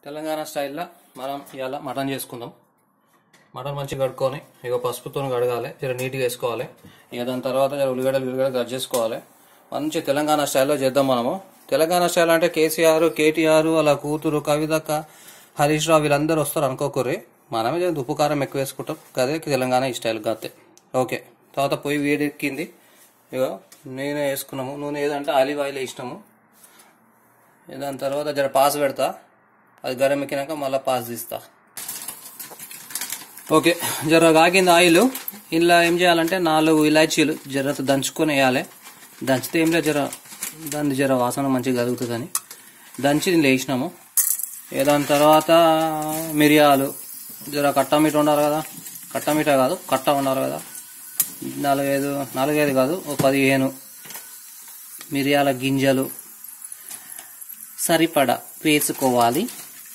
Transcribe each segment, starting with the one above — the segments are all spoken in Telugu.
తెలంగాణ స్టైల్లో మనం ఇవాళ మటన్ చేసుకుందాం మటన్ మంచిగా కడుక్కొని ఇక పసుపుతో కడగాలి జర నీట్గా వేసుకోవాలి ఇక దాని తర్వాత జర ఉల్లిగడ్డలు ఉల్లిగడ్డలు కట్ చేసుకోవాలి మంచి తెలంగాణ స్టైల్లో చేద్దాం మనము తెలంగాణ స్టైల్ అంటే కేసీఆర్ కేటీఆర్ అలా కూతురు కవితక్క హరీష్ రావు వీళ్ళందరూ వస్తారు అనుకోకూరి మనమే జర ఉప్పు కారం ఎక్కువ వేసుకుంటాం అదే తెలంగాణ ఈ స్టైల్ కాతే ఓకే తర్వాత పొయ్యి వేడెక్కింది ఇక నూనె వేసుకున్నాము నూనె ఏదంటే ఆలివ్ ఆయిల్ వేసినాము దాని తర్వాత జర పాస్ పెడతా అది గరం ఎక్కినాక మళ్ళీ పాస్ తీస్తా ఓకే జర కాగింది ఆయిల్ ఇలా ఏం చేయాలంటే నాలుగు ఇలాచీలు జర దంచుకొని వేయాలి దంచితే ఏం లేదు జర దాన్ని జర వాసన మంచిగా కలుగుతుందని దంచి దీనిలో వేసినాము ఇక దాని తర్వాత మిరియాలు జర కట్ట మీట ఉండాలి కదా కట్ట మీట కాదు కట్ట ఉండాలి కదా నాలుగైదు నాలుగైదు కాదు ఒక పదిహేను మిరియాల గింజలు సరిపడా వేసుకోవాలి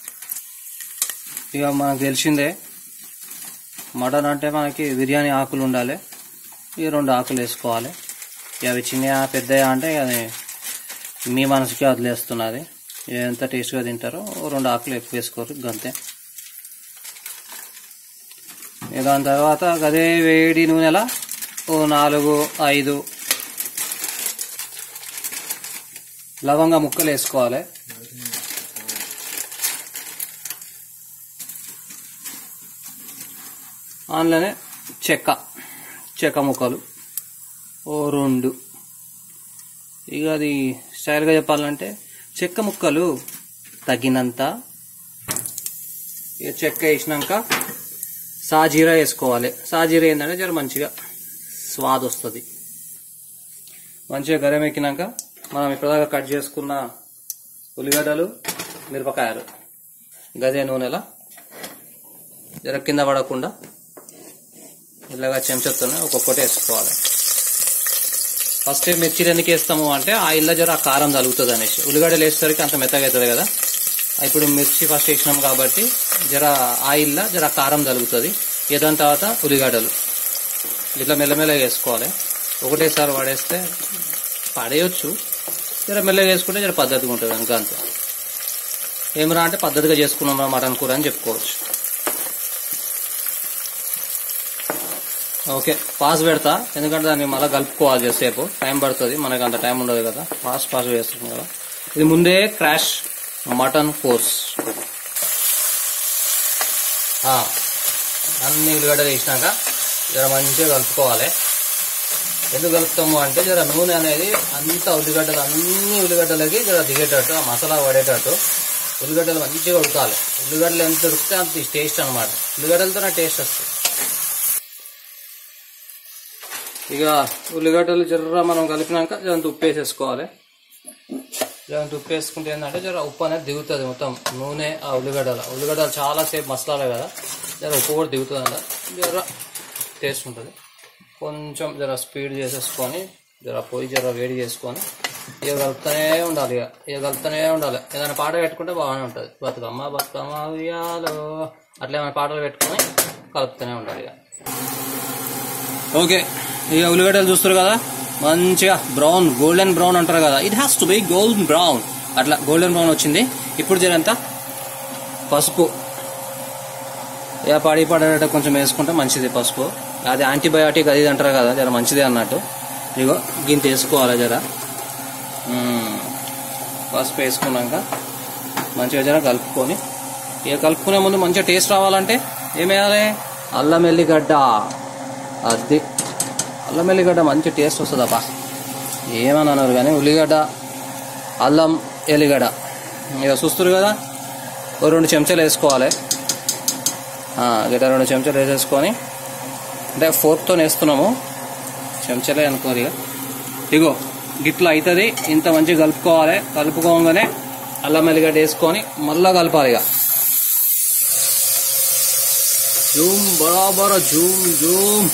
ఇక మనకు తెలిసిందే మటన్ అంటే మనకి బిర్యానీ ఆకులు ఉండాలి ఈ రెండు ఆకులు వేసుకోవాలి ఇక అవి చిన్న పెద్దయా అంటే అది మీ మనసుకి వదిలేస్తున్నది ఎంత టేస్ట్గా తింటారో ఓ రెండు ఆకులు ఎక్కువ వేసుకోరు గంతే ఇక దాని తర్వాత అదే వేడి నూనెలా ఓ నాలుగు ఐదు లవంగ ముక్కలు వేసుకోవాలి అందులోనే చెక్క చెక్క ముక్కలు ఓ రెండు ఇక అది స్టైల్గా చెప్పాలంటే చెక్క ముక్కలు తగినంత ఇక చెక్క వేసినాక సాజీరా వేసుకోవాలి సాజీరా ఏంటంటే జర మంచిగా స్వాద్ వస్తుంది మంచిగా గరం ఎక్కినాక మనం ఇప్పటిదాకా కట్ చేసుకున్న ఉల్లిగడ్డలు మిరపకాయలు గదే నూనెలా జర కింద పడకుండా ఇలాగా చెంచాతోనే ఒక్కొక్కటి వేసుకోవాలి ఫస్ట్ మిర్చిలు ఎందుకు వేస్తాము అంటే ఆ ఇళ్ళ జర ఆ కారం తగులుతుంది అనేసి ఉల్లిగడ్డలు వేసేసరికి అంత మెత్తగా అవుతుంది కదా ఇప్పుడు మిర్చి ఫస్ట్ వేసినాం కాబట్టి జర ఆయిల్లో జర కారం తగులుతుంది ఇక దాని తర్వాత ఉల్లిగడ్డలు ఇట్లా మెల్లమెల్లగా వేసుకోవాలి ఒకటేసారి పడేస్తే పడేయచ్చు జర మెల్లగా వేసుకుంటే జర పద్ధతిగా ఉంటుంది అంతే అంతే ఏమరా అంటే పద్ధతిగా చేసుకున్నాం రా మటన్ కూర అని చెప్పుకోవచ్చు ఓకే పాస్ పెడతా ఎందుకంటే దాన్ని మళ్ళీ కలుపుకోవాలి చేసేపు టైం పడుతుంది మనకి అంత టైం ఉండదు కదా పాస్ పాస్ వేస్తున్నాం కదా ఇది ముందే క్రాష్ మటన్ ఫోర్స్ అన్ని ఉల్లిగడ్డలు వేసినాక జర మంచిగా కలుపుకోవాలి ఎందుకు కలుపుతాము అంటే జర నూనె అనేది అంత ఉల్లిగడ్డలు అన్ని ఉల్లిగడ్డలకి జర దిగేటట్టు ఆ మసాలా పడేటట్టు ఉల్లిగడ్డలు మంచిగా ఉడకాలి ఉల్లిగడ్డలు ఎంత ఉడికితే అంత టేస్ట్ అనమాట ఉల్లిగడ్డలతోనే టేస్ట్ వస్తుంది ఇక ఉల్లిగడ్డలు జర్ర మనం కలిపినాక జరంత ఉప్పు వేసేసుకోవాలి జరంత ఉప్పు వేసుకుంటే ఏంటంటే జర ఉప్పు అనేది దిగుతుంది మొత్తం నూనె ఆ ఉల్లిగడ్డలు ఉల్లిగడ్డలు చాలా సేపు మసాలా కదా జర ఉప్పు కూడా దిగుతుంది అంట జర టేస్ట్ ఉంటుంది కొంచెం జర స్పీడ్ చేసేసుకొని జర పొయ్యి జర వేడి చేసుకొని ఇక కలుపుతూనే ఉండాలి ఇక ఇక కలుపుతూనే ఉండాలి ఏదైనా పాట పెట్టుకుంటే బాగానే ఉంటుంది బతుకమ్మ బతుకమ్మ ఉయ్యాలో అట్లా ఏమైనా పాటలు పెట్టుకొని కలుపుతూనే ఉండాలి ఇక ఓకే ఇక ఉల్లిగడ్డలు చూస్తారు కదా మంచిగా బ్రౌన్ గోల్డెన్ బ్రౌన్ అంటారు కదా it has to be golden brown అట్లా గోల్డెన్ బ్రౌన్ వచ్చింది ఇప్పుడు జరంత పసుపు ఇక పడి పడేట కొంచెం వేసుకుంటే మంచిది పసుపు అది యాంటీబయాటిక్ అది ఇది అంటారు కదా జర మంచిదే అన్నట్టు ఇగో గింత వేసుకోవాలి జర మ్మ్. పసుపు వేసుకున్నాక మంచిగా జర కలుపుకొని ఇక కలుపుకునే ముందు మంచిగా టేస్ట్ రావాలంటే ఏం వేయాలి అల్లం ఎల్లిగడ్డ అది అల్లం ఎల్లిగడ్డ మంచి టేస్ట్ వస్తుందప్పా ఏమని అన్నారు కానీ ఉల్లిగడ్డ అల్లం ఎల్లిగడ్డ ఇక చూస్తారు కదా ఓ రెండు చెంచాలు వేసుకోవాలి గిట్ట రెండు చెంచాలు వేసేసుకొని అంటే ఫోర్క్తో వేస్తున్నాము చెంచాలే అనుకోరు ఇక ఇగో గిట్లా అవుతుంది ఇంత మంచిగా కలుపుకోవాలి కలుపుకోగానే అల్లం ఎల్లిగడ్డ వేసుకొని మళ్ళా కలపాలి ఇక జూమ్ బరాబర జూమ్ జూమ్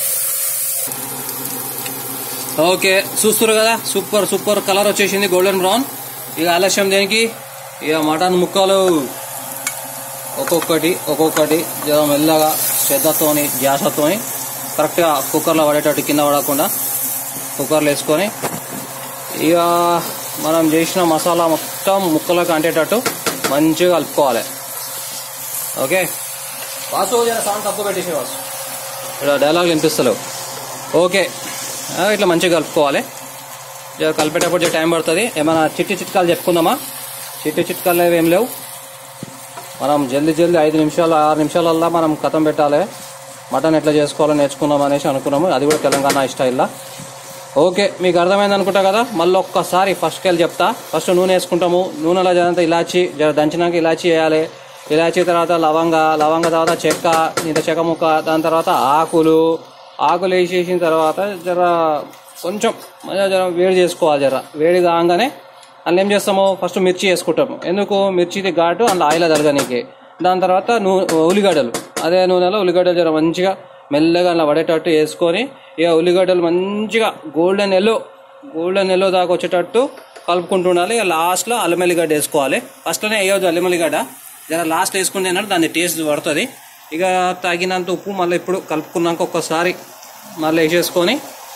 ఓకే చూస్తారు కదా సూపర్ సూపర్ కలర్ వచ్చేసింది గోల్డెన్ బ్రౌన్ ఇక ఆలస్యం దేనికి ఇక మటన్ ముక్కలు ఒక్కొక్కటి ఒక్కొక్కటి జర మెల్లగా శ్రద్ధతోని గ్యాసతోని కరెక్ట్గా కుక్కర్లో పడేటట్టు కింద పడకుండా కుక్కర్లో వేసుకొని ఇక మనం చేసిన మసాలా మొత్తం ముక్కలకు అంటేటట్టు మంచిగా కలుపుకోవాలి ఓకే వాసు జర సౌండ్ తప్పు పెట్టేసి వాసు ఇక్కడ డైలాగ్ వినిపిస్తలేవు ఓకే ఆ, ఇట్లా మంచిగా కలుపుకోవాలి జర కలిపేటప్పుడు జర టైం పడుతుంది ఏమైనా చిట్టి చిట్కాలు చెప్పుకుందామా చిట్టి చిట్కాలు ఏం లేవు మనం జల్దీ జల్దీ ఐదు నిమిషాలు ఆరు నిమిషాలల్లా మనం కథం పెట్టాలి మటన్ ఎట్లా చేసుకోవాలో నేర్చుకుందాం అనేసి అనుకున్నాము అది కూడా తెలంగాణ స్టైల్లో ఓకే మీకు అర్థమైంది అనుకుంటా కదా మళ్ళీ ఒక్కసారి ఫస్ట్కి వెళ్ళి చెప్తా ఫస్ట్ నూనె వేసుకుంటాము నూనెలో జరంతా ఇలాచి జర దంచినాక ఇలాచి వేయాలి ఇలాచి తర్వాత లవంగ లవంగ తర్వాత చెక్క ఇంత చెక్క ముక్క దాని తర్వాత ఆకులు ఆకులు వేసేసిన తర్వాత జర కొంచెం మంచిగా జర వేడి చేసుకోవాలి జర వేడి కాగానే అందులో ఏం చేస్తాము ఫస్ట్ మిర్చి వేసుకుంటాము ఎందుకు మిర్చిది ఘాటు అందులో ఆయిల్ తరగనీకి దాని తర్వాత నూ ఉల్లిగడ్డలు అదే నూనెలో ఉల్లిగడ్డలు జర మంచిగా మెల్లగా అలా పడేటట్టు వేసుకొని ఇక ఉల్లిగడ్డలు మంచిగా గోల్డెన్ ఎల్లో గోల్డెన్ ఎల్లో దాకా వచ్చేటట్టు కలుపుకుంటూ ఉండాలి ఇక లాస్ట్లో అల్లం ఎల్లిగడ్డ వేసుకోవాలి ఫస్ట్లోనే వేయవద్దు అల్లం ఎల్లిగడ్డ జర లాస్ట్ వేసుకుంటే ఏంటంటే దాని టేస్ట్ పడుతుంది ఇక తగినంత ఉప్పు మళ్ళీ ఇప్పుడు కలుపుకున్నాక ఒక్కసారి మళ్ళీ వేసేసుకొని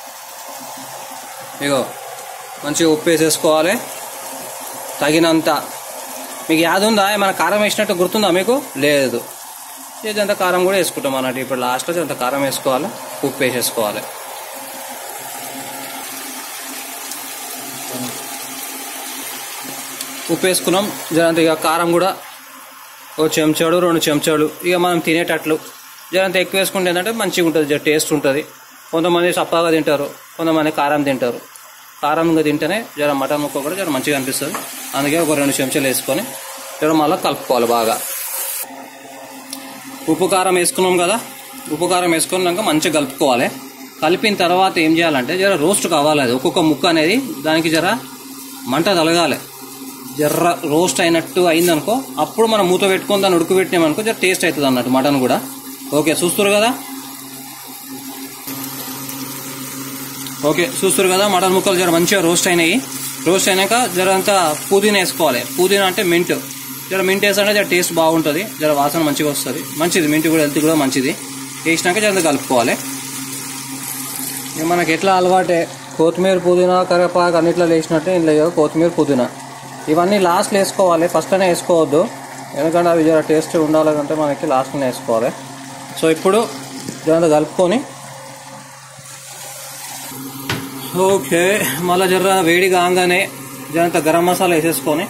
ఇగో మంచిగా ఉప్పు వేసేసుకోవాలి తగినంత మీకు యాద ఉందా ఏమైనా కారం వేసినట్టు గుర్తుందా మీకు లేదు ఇదంతా కారం కూడా వేసుకుంటాం అన్నట్టు ఇప్పుడు లాస్ట్లో అంత కారం వేసుకోవాలి ఉప్పు వేసేసుకోవాలి ఉప్పు వేసుకున్నాం జరంత ఇక కారం కూడా ఓ చెంచాడు రెండు చెంచాడు ఇక మనం తినేటట్లు జరంత ఎక్కువ వేసుకుంటే ఏంటంటే మంచిగా ఉంటుంది జర టేస్ట్ ఉంటుంది కొంతమంది సప్పగా తింటారు కొంతమంది కారం తింటారు కారంగా తింటేనే జర మటన్ ముక్క కూడా జర మంచిగా అనిపిస్తుంది అందుకే ఒక రెండు చెంచాలు వేసుకొని జర మళ్ళీ కలుపుకోవాలి బాగా ఉప్పు కారం వేసుకున్నాం కదా ఉప్పు కారం వేసుకున్నాక మంచిగా కలుపుకోవాలి కలిపిన తర్వాత ఏం చేయాలంటే జర రోస్ట్ కావాలి అది ఒక్కొక్క ముక్క అనేది దానికి జర మంట తలగాలి జర్ర రోస్ట్ అయినట్టు అయిందనుకో అప్పుడు మనం మూత పెట్టుకొని దాన్ని ఉడకబెట్టినామనుకో జర టేస్ట్ అవుతుంది అన్నట్టు మటన్ కూడా ఓకే చూస్తారు కదా ఓకే చూస్తారు కదా మటన్ ముక్కలు జర మంచిగా రోస్ట్ అయినాయి రోస్ట్ అయినాక జర అంతా పుదీనా వేసుకోవాలి పుదీనా అంటే మింట్ జర మింట్ వేసాలంటే జర టేస్ట్ బాగుంటుంది జర వాసన మంచిగా వస్తుంది మంచిది మింట్ కూడా హెల్త్ కూడా మంచిది వేసినాక జర అంతా కలుపుకోవాలి ఇక మనకి ఎట్లా అలవాటే కొత్తిమీర పుదీనా కరివేపాకు అన్నిట్లో వేసినట్టే ఇంట్లో కొత్తిమీర పుదీనా ఇవన్నీ లాస్ట్లో వేసుకోవాలి ఫస్ట్లోనే వేసుకోవద్దు ఎందుకంటే అవి జర టేస్ట్ ఉండాలంటే మనకి లాస్ట్లోనే వేసుకోవాలి సో ఇప్పుడు జర కలుపుకొని ఓకే మళ్ళీ జర వేడి కాగానే జరంత గరం మసాలా వేసేసుకొని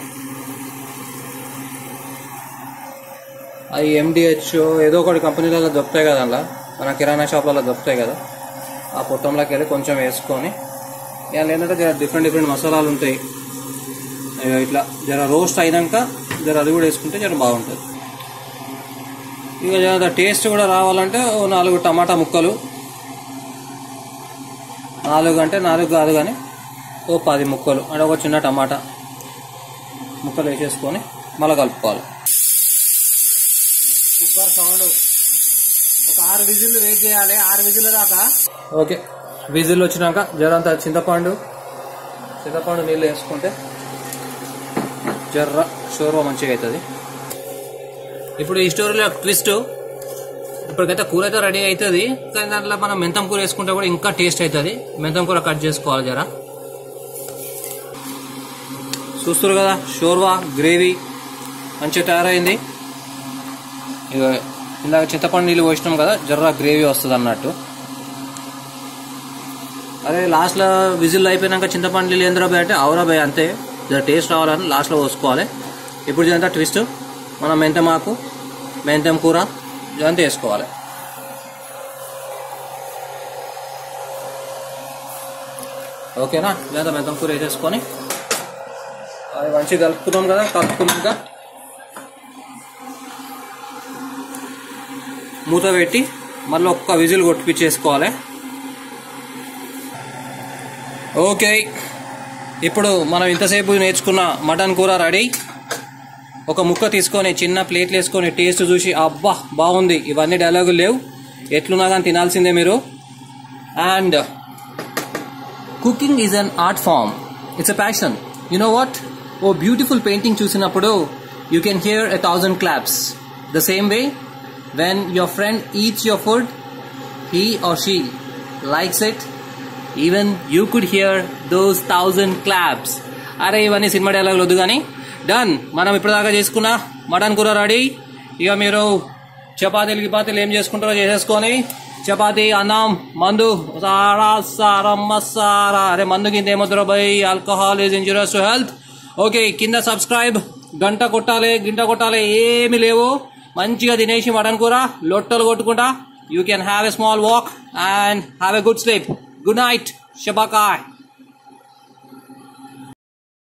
అవి ఎండిహెచ్ ఏదో ఒకటి కంపెనీలలో దొరుకుతాయి కదా అలా మన కిరాణా షాప్లలో దొరుకుతాయి కదా ఆ పొట్టంలోకి వెళ్ళి కొంచెం వేసుకొని ఇక ఏంటంటే జర డిఫరెంట్ డిఫరెంట్ మసాలాలు ఉంటాయి ఇక ఇట్లా జర రోస్ట్ అయినాక జర అది కూడా వేసుకుంటే జర బాగుంటుంది ఇక జర టేస్ట్ కూడా రావాలంటే ఓ నాలుగు టమాటా ముక్కలు నాలుగు అంటే నాలుగు కాదు కానీ ఓ పది ముక్కలు అంటే ఒక చిన్న టమాటా ముక్కలు వేసేసుకొని మళ్ళీ కలుపుకోవాలి కుక్కర్ సౌండ్ ఒక ఆరు విజిల్ వెయిట్ చేయాలి ఆరు విజిల్ దాకా ఓకే విజిల్ వచ్చినాక జరంత చింతపండు చింతపండు నీళ్ళు వేసుకుంటే జర్ర షోర్వా మంచిగా అవుతుంది ఇప్పుడు ఈ స్టోరీలో ట్విస్ట్ ఇప్పటికైతే కూర అయితే రెడీ అవుతుంది కానీ దాంట్లో మనం మెంతం కూర వేసుకుంటే కూడా ఇంకా టేస్ట్ అవుతుంది మెంతం కూర కట్ చేసుకోవాలి జరా చూస్తారు కదా షోర్వా గ్రేవీ మంచిగా తయారైంది ఇక ఇందాక చింతపండు నీళ్ళు పోసినాం కదా జర్ర గ్రేవీ వస్తుంది అన్నట్టు అరే లాస్ట్లో విజిల్ అయిపోయినాక చింతపండు నీళ్ళు ఏంద్రా బాయ్ అంటే అవరా బాయ్ అంతే జర టేస్ట్ రావాలని లాస్ట్లో పోసుకోవాలి ఇప్పుడు ఇదంతా ట్విస్ట్ మనం మెంతమాకు మెంతం కూర ఇదంతా వేసుకోవాలి ఓకేనా ఇదంతా మెంతం కూర వేసేసుకొని అది మంచిగా కలుపుకున్నాం కదా కలుపుకున్నాక మూత పెట్టి మళ్ళీ ఒక్క విజిల్ కొట్టిపించేసుకోవాలి ఓకే ఇప్పుడు మనం ఇంతసేపు నేర్చుకున్న మటన్ కూర రెడీ ఒక ముక్క తీసుకొని చిన్న ప్లేట్లు వేసుకొని టేస్ట్ చూసి అబ్బా బాగుంది ఇవన్నీ డైలాగులు లేవు ఎట్లున్నా కానీ తినాల్సిందే మీరు and cooking is an art form it's a passion you know what oh beautiful painting చూసినప్పుడు you can hear a thousand claps the same way when your friend eats your food he or she likes it even you could hear those thousand claps అరే ఇవన్నీ సినిమా డైలాగులు వద్దు కానీ డన్ మనం ఇప్పటిదాకా చేసుకున్న మటన్ కూర రెడీ ఇక మీరు చపాతీలు గిపాతీలు ఏం చేసుకుంటారో చేసేసుకొని చపాతీ అన్నం మందు సారా సారా మసారా అరే మందు కింద ఏమొద్దురా బై alcohol is injurious to health okay కింద సబ్స్క్రైబ్ గంట కొట్టాలి గింట కొట్టాలి ఏమి లేవు మంచిగా తినేసి మటన్ కూర లొట్టలు కొట్టుకుంటా you can have a small walk and have a good sleep good night షబాకాయ్